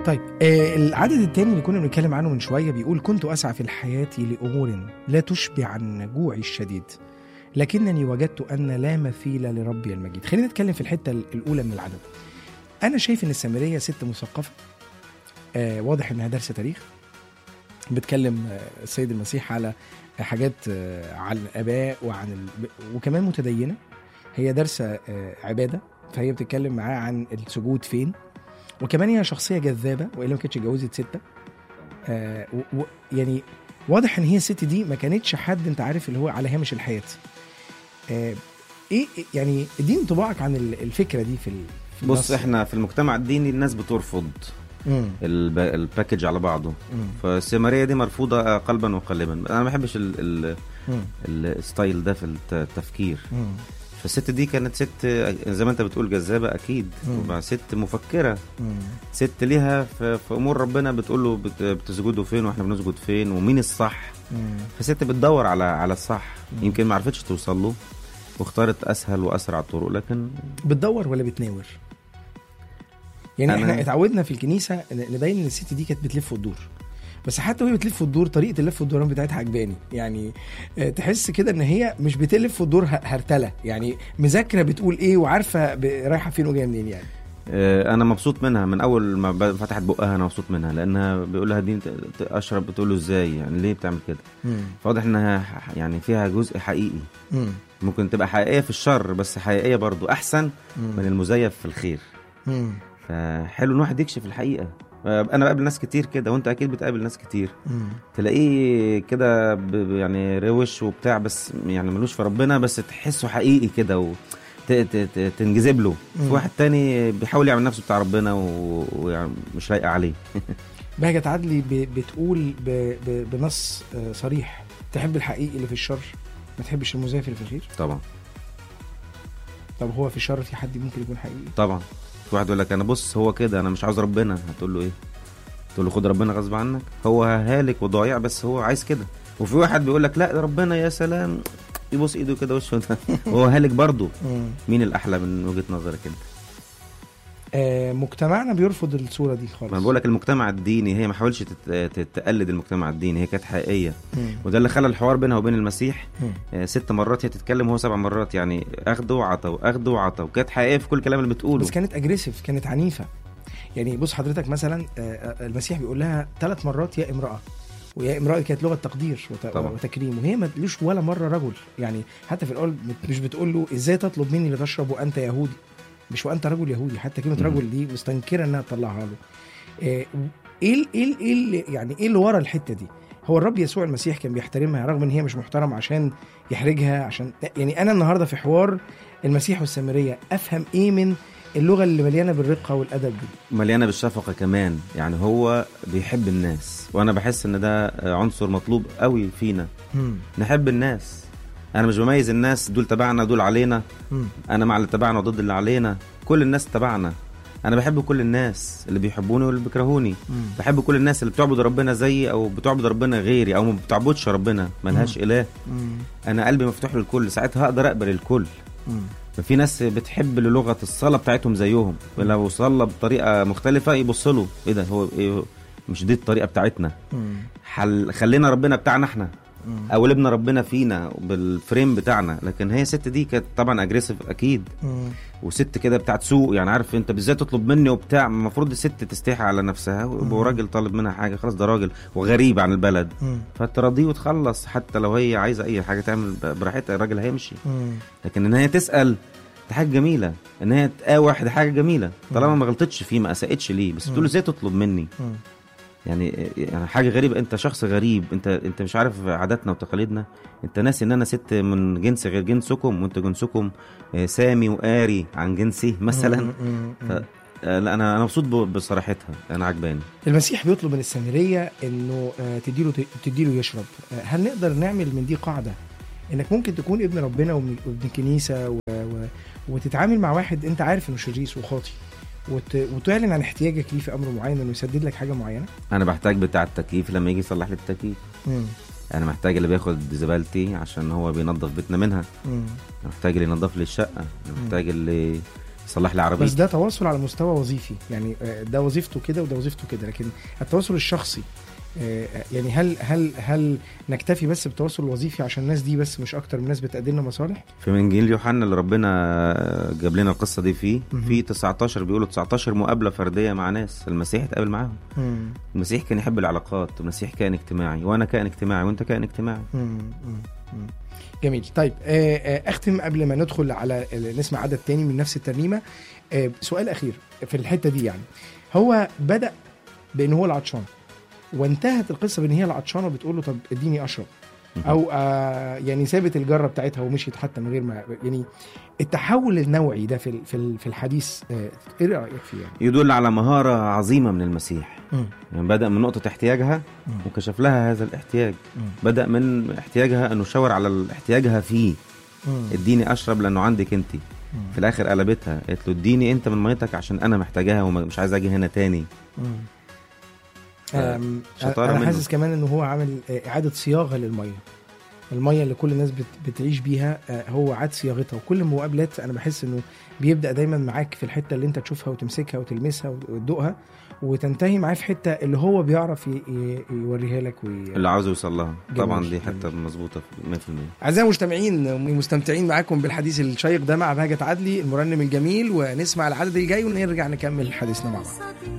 طيب آه العدد الثاني اللي كنا بنتكلم عنه من شويه بيقول كنت اسعى في الحياه لامور لا تشبع عن جوعي الشديد لكنني وجدت ان لا مثيل لربي المجيد خلينا نتكلم في الحته الاولى من العدد انا شايف ان السامريه ست مثقفه آه واضح انها دارسه تاريخ بتكلم آه، السيد المسيح على حاجات آه، عن الاباء وعن ال... وكمان متدينه هي دارسه آه، عباده فهي بتتكلم معاه عن السجود فين وكمان هي شخصيه جذابه والا ما كانتش اتجوزت سته آه و... و... يعني واضح ان هي الست دي ما كانتش حد انت عارف اللي هو على هامش الحياه آه ايه يعني اديني انطباعك عن ال- الفكره دي في ال... في بص النص. احنا في المجتمع الديني الناس بترفض مم. الب... الباكج على بعضه مم. فالسامريه دي مرفوضه قلبا وقالبا انا ما بحبش ال... ال... مم. الستايل ده في الت- التفكير مم. فالست دي كانت ست زي ما انت بتقول جذابه اكيد مم. وبقى ست مفكره مم. ست ليها في, في امور ربنا بتقول له بت... بتسجدوا فين واحنا بنسجد فين ومين الصح مم. فست بتدور على على الصح مم. يمكن ما عرفتش توصل له واختارت اسهل واسرع الطرق لكن بتدور ولا بتناور؟ يعني أنا- احنا اتعودنا في الكنيسه ن- نبين ان الست دي كانت بتلف وتدور بس حتى وهي بتلف وتدور طريقه اللف والدوران بتاعتها عجباني يعني آه، تحس كده ان هي مش بتلف وتدور ه- هرتله يعني مذاكره بتقول ايه وعارفه ب- رايحه فين وجايه منين يعني آه، انا مبسوط منها من اول ما ب- فتحت بقها انا مبسوط منها لانها بيقول لها دي ت- ت- اشرب بتقول له ازاي يعني ليه بتعمل كده فواضح انها ح- يعني فيها جزء حقيقي مم. ممكن تبقى حقيقيه في الشر بس حقيقيه برضو احسن من مم. المزيف في الخير مم. فحلو ان واحد يكشف الحقيقه آه، انا بقابل ناس كتير كده وانت اكيد بتقابل ناس كتير مم. تلاقيه كده ب- ب- يعني روش وبتاع بس يعني ملوش في ربنا بس تحسه حقيقي كده و ت- ت- ت- تنجذب له مم. في واحد تاني بيحاول يعمل نفسه بتاع ربنا و- ويعني مش لايقه عليه بهجت عدلي ب- بتقول ب- ب- بنص آه، صريح تحب الحقيقي اللي في الشر ما تحبش المزيف اللي في الخير طبعا طب هو في الشر في حد ممكن يكون حقيقي طبعا في واحد يقول لك انا بص هو كده انا مش عاوز ربنا هتقول له ايه تقول له خد ربنا غصب عنك هو هالك وضايع بس هو عايز كده وفي واحد بيقول لك لا ده ربنا يا سلام يبص ايده كده وشه ده وهو هالك برضه مم. مين الاحلى من وجهه نظرك انت آه، مجتمعنا بيرفض الصوره دي خالص ما أنا بقول لك المجتمع الديني هي ما حاولش تت- تت- تقلد المجتمع الديني هي كانت حقيقيه مم. وده اللي خلى الحوار بينها وبين المسيح مم. آه، ست مرات هي تتكلم وهو سبع مرات يعني اخده وعطى واخده وعطى وكانت حقيقيه في كل الكلام اللي بتقوله بس كانت اجريسيف كانت عنيفه يعني بص حضرتك مثلا آه، آه، المسيح بيقول لها ثلاث مرات يا امراه ويا امراه كانت لغه تقدير وت- طبعا. وتكريم وهي ما تقولوش ولا مره رجل يعني حتى في الاول بت- مش بتقول له ازاي تطلب مني لتشرب وانت يهودي مش وانت رجل يهودي حتى كلمه مم. رجل دي مستنكره انها تطلعها له آه، ايه ال- ايه ال- ايه ال- يعني ايه اللي ورا الحته دي هو الرب يسوع المسيح كان بيحترمها رغم ان هي مش محترمه عشان يحرجها عشان يعني انا النهارده في حوار المسيح والسامريه افهم ايه من اللغه اللي مليانه بالرقه والادب دي مليانه بالشفقه كمان يعني هو بيحب الناس وانا بحس ان ده آه، عنصر مطلوب قوي فينا نحب الناس انا مش بميز الناس دول تبعنا دول علينا مم. انا مع اللي تبعنا وضد اللي علينا كل الناس تبعنا انا بحب كل الناس اللي بيحبوني واللي بيكرهوني مم. بحب كل الناس اللي بتعبد ربنا زيي او بتعبد ربنا غيري او ما بتعبدش ربنا ملهاش اله مم. انا قلبي مفتوح للكل ساعتها هقدر اقبل الكل مم. ففي ناس بتحب لغه الصلاه بتاعتهم زيهم ولو صلى بطريقه مختلفه يبص له ايه ده هو إيه مش دي الطريقه بتاعتنا مم. حل خلينا ربنا بتاعنا احنا مم. قولبنا ربنا فينا بالفريم بتاعنا لكن هي الست دي كانت طبعا اجريسيف اكيد مم. وست كده بتاعت سوق يعني عارف انت ازاي تطلب مني وبتاع المفروض الست تستحي على نفسها مم. وراجل طالب منها حاجه خلاص ده راجل وغريب عن البلد مم. فتراضيه وتخلص حتى لو هي عايزه اي حاجه تعمل براحتها الراجل هيمشي مم. لكن ان هي تسال دي حاجه جميله ان هي تقاوح دي حاجه جميله طالما مم. ما غلطتش فيه ما اساءتش ليه بس مم. بتقول له ازاي تطلب مني مم. يعني يعني حاجه غريبه انت شخص غريب انت انت مش عارف عاداتنا وتقاليدنا انت ناسي ان انا ست من جنس غير جنسكم وانت جنسكم آه، سامي وقاري عن جنسي مثلا مم. مم. ف... آه، لا انا انا مبسوط ب- بصراحتها انا عجباني المسيح بيطلب من السامريه انه آه، تديله تديله يشرب آه، هل نقدر نعمل من دي قاعده انك ممكن تكون ابن ربنا وابن وابن كنيسه و... و... وتتعامل مع واحد انت عارف انه شريس وخاطي وت... وتعلن عن احتياجك ليه في امر معين انه يسدد لك حاجه معينه انا بحتاج بتاع التكييف لما يجي يصلح لي التكييف مم. انا محتاج اللي بياخد زبالتي عشان هو بينظف بيتنا منها مم. أنا محتاج اللي ينظف لي الشقه أنا محتاج اللي صلح لي بس عربيتي ده تواصل على مستوى وظيفي يعني آه، ده وظيفته كده وده وظيفته كده لكن التواصل الشخصي آه، يعني هل هل هل نكتفي بس بالتواصل الوظيفي عشان الناس دي بس مش اكتر من ناس بتقدم لنا مصالح؟ في انجيل يوحنا اللي ربنا جاب لنا القصه دي فيه مهم. في 19 بيقولوا 19 مقابله فرديه مع ناس المسيح اتقابل معاهم مم. المسيح كان يحب العلاقات المسيح كان اجتماعي وانا كان اجتماعي وانت كان اجتماعي مم. مم. مم. جميل طيب آه، آه، اختم قبل ما ندخل على ال- نسمع عدد تاني من نفس الترنيمه آه، سؤال اخير في الحته دي يعني هو بدا بان هو العطشان وانتهت القصه بان هي العطشانه بتقول له طب اديني اشرب او آه يعني سابت الجره بتاعتها ومشيت حتى من غير ما يعني التحول النوعي ده في ال- في ال- في الحديث آه، ايه رايك فيه يعني؟ يدل على مهاره عظيمه من المسيح مم. يعني بدا من نقطه احتياجها مم. وكشف لها هذا الاحتياج مم. بدا من احتياجها انه شاور على احتياجها فيه مم. اديني اشرب لانه عندك انت مم. في الاخر قلبتها قالت له اديني انت من ميتك عشان انا محتاجاها ومش عايز اجي هنا تاني مم. آه، أم، شطارة انا منه. حاسس كمان ان هو عامل آه، اعاده صياغه للميه الميه اللي كل الناس بت- بتعيش بيها آه، هو عاد صياغتها وكل المقابلات انا بحس انه بيبدا دايما معاك في الحته اللي انت تشوفها وتمسكها وتلمسها وتدوقها وتنتهي معاه في حته اللي هو بيعرف ي- ي- يوريها لك وي... اللي عاوز يوصل لها جميل، طبعا دي جميل. حته مظبوطه 100% اعزائي المستمعين مستمتعين معاكم بالحديث الشيق ده مع بهجة عدلي المرنم الجميل ونسمع العدد الجاي ونرجع نكمل حديثنا مع بعض صديق